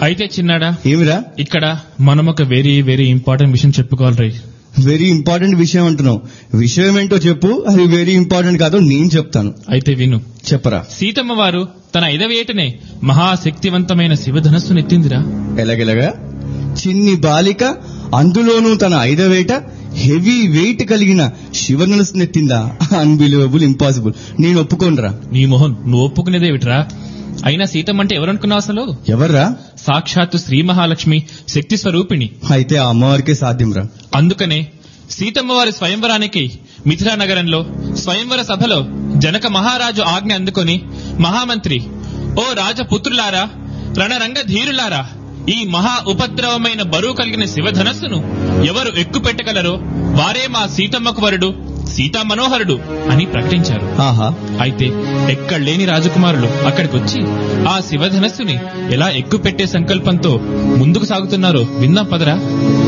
అయితే చిన్నాడా ఏమిరా ఇక్కడ మనం ఒక వెరీ వెరీ ఇంపార్టెంట్ విషయం చెప్పుకోవాలి రై వెరీ ఇంపార్టెంట్ విషయం అంటున్నావు విషయం ఏంటో చెప్పు అది వెరీ ఇంపార్టెంట్ కాదో నేను చెప్తాను అయితే విను చెప్పరా సీతమ్మ వారు తన ఐదవ ఏటనే మహాశక్తివంతమైన శివధనస్సును ఎత్తిందిరా ఎలాగెలాగా చిన్ని బాలిక అందులోనూ తన ఐదవేట హెవీ వెయిట్ కలిగిన శివనలుసు నెత్తిందా అన్బిలీవబుల్ ఇంపాసిబుల్ నేను ఒప్పుకోనరా నీ మోహన్ నువ్వు ఒప్పుకునేదేమిట్రా అయినా సీతమ్మ అంటే ఎవరనుకున్నావు అసలు ఎవర్రా సాక్షాత్తు శ్రీ మహాలక్ష్మి శక్తి స్వరూపిణి అయితే ఆ అమ్మవారికే సాధ్యంరా అందుకనే సీతమ్మ వారి స్వయంవరానికి మిథిలా నగరంలో స్వయంవర సభలో జనక మహారాజు ఆజ్ఞ అందుకొని మహామంత్రి ఓ రాజపుత్రులారా రణరంగ ధీరులారా ఈ మహా ఉపద్రవమైన బరువు కలిగిన శివధనస్సును ఎవరు ఎక్కుపెట్టగలరో వారే మా సీతమ్మకు వరుడు సీతా మనోహరుడు అని ప్రకటించారు ఆహా అయితే ఎక్కడలేని రాజకుమారులు అక్కడికి వచ్చి ఆ శివధనస్సుని ఎలా ఎక్కుపెట్టే సంకల్పంతో ముందుకు సాగుతున్నారో విందాం పదరా